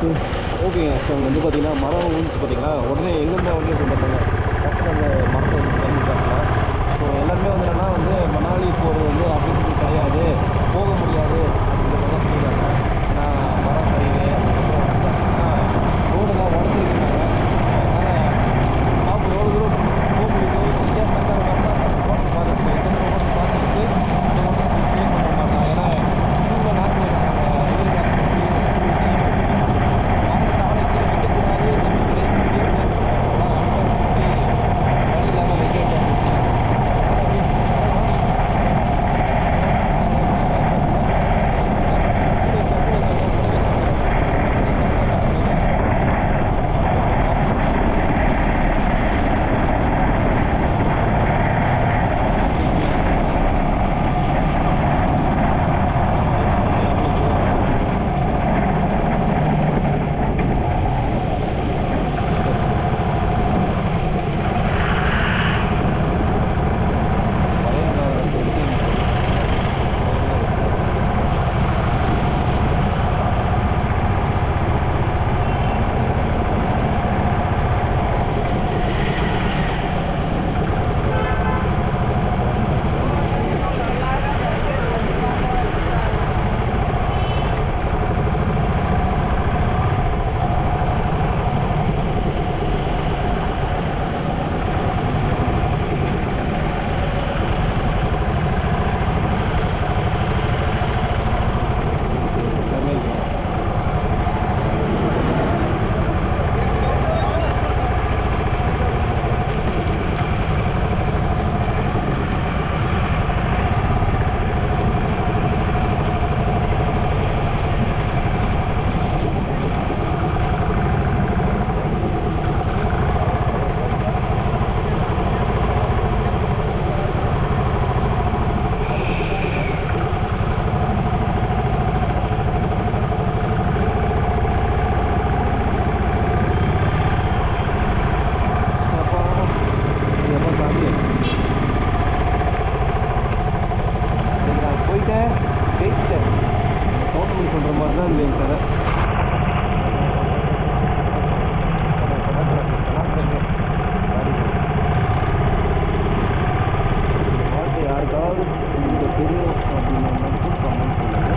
ஓகேங்க ஸோ அங்கே வந்து பார்த்தீங்கன்னா மரம் வந்து பார்த்தீங்களா உடனே எங்கேருந்து வந்து சொல்லிட்டாங்க ஃபஸ்ட்டு அந்த மரத்தை வந்து பண்ணிட்டாங்க ஸோ எல்லாருமே வந்து என்னன்னா வந்து மணாலி போகிறது வந்து அப்படின்னு கிடையாது போக முடியாது அப்படிங்கிற மாதிரி சொல்லிட்டாங்க நான் மரம் சரிவு அதுக்கப்புறம் வந்து பார்த்தீங்கன்னா ரோடெல்லாம் உடச்சிருக்காங்க அதனால் நாம் எவ்வளோ தூரம் போக முடியுது இந்தியா சர்க்கார் ஓட்டு பார்த்துட்டு எத்தனை ஓட்டு பார்த்துட்டு அந்த ஓட்டை கிளிக் பண்ண மாட்டாங்க ஏன்னா இவங்க நாட்டில் இருக்காங்க போயிட்டேன் ஜெயிச்சிட்டேன் ஓட்டு சொல்கிற மாதிரி தான் இந்த கடை பாட்டு யாருக்காவது இந்த தெரியும் அப்படின்னா மட்டும் கமெண்ட் பண்ணுங்க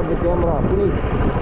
the camera, please.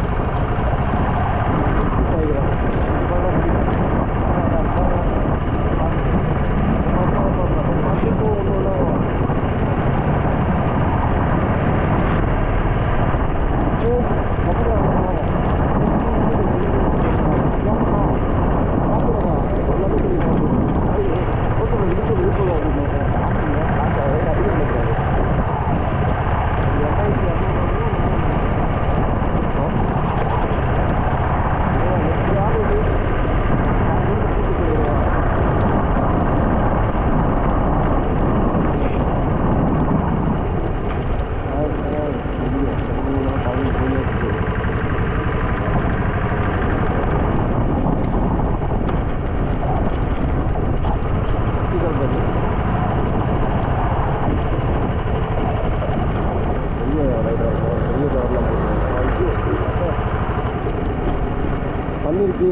பண்ணிருக்கு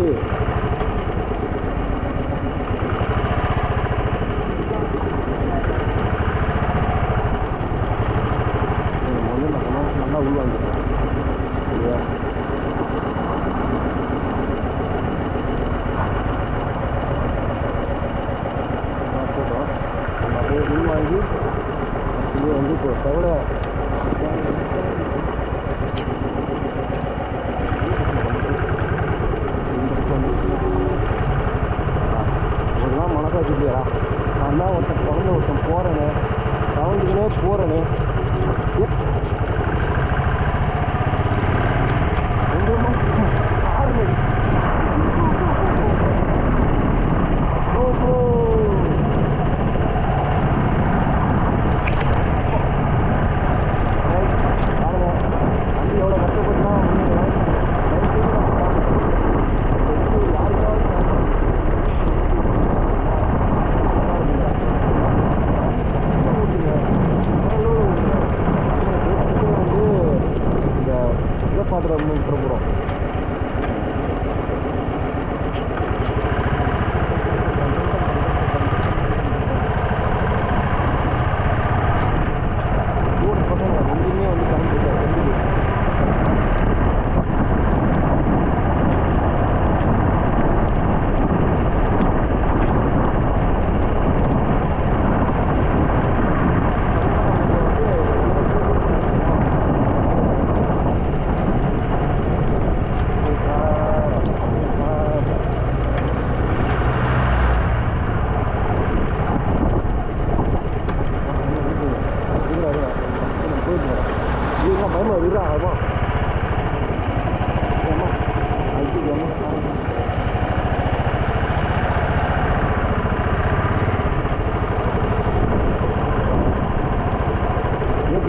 முதல்ல நான் நல்லா உள்வாங்கிட்டேன் இல்லையா நான் போட்டோம் நம்ம அப்படியே உள்வாங்கி இது வந்து இப்போ தவிர ஒரு நாள் மனசாச்சு இல்லையா நான் தான் ஒருத்தன் பிறந்த ஒருத்தன் போகிறேனே கவனிச்சுக்கினே போகிறேனே எவ்வளோ கஷ்டப்பட்டுனா இந்த இதை பார்த்துட்டு போகிறோம் ஊர் பக்கம் எங்கேயுமே வந்து கரண்ட் இருக்காது பயமா விடுறா அம்மா அம்மா ஐயோ அம்மா எப்படி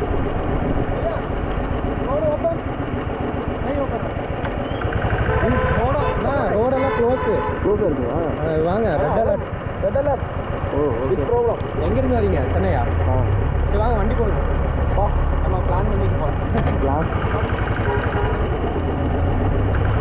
ரோடெல்லாம் க்ளோஸு க்ளோஸாக இருக்குங்களா வாங்க red alert red alert oh okay problem எங்கேருந்து வரீங்க சென்னையா ஆ சரி வாங்க வண்டி போகணும் வா நம்ம பிளான் பண்ணிட்டு போகிறோம் கிளாஸ்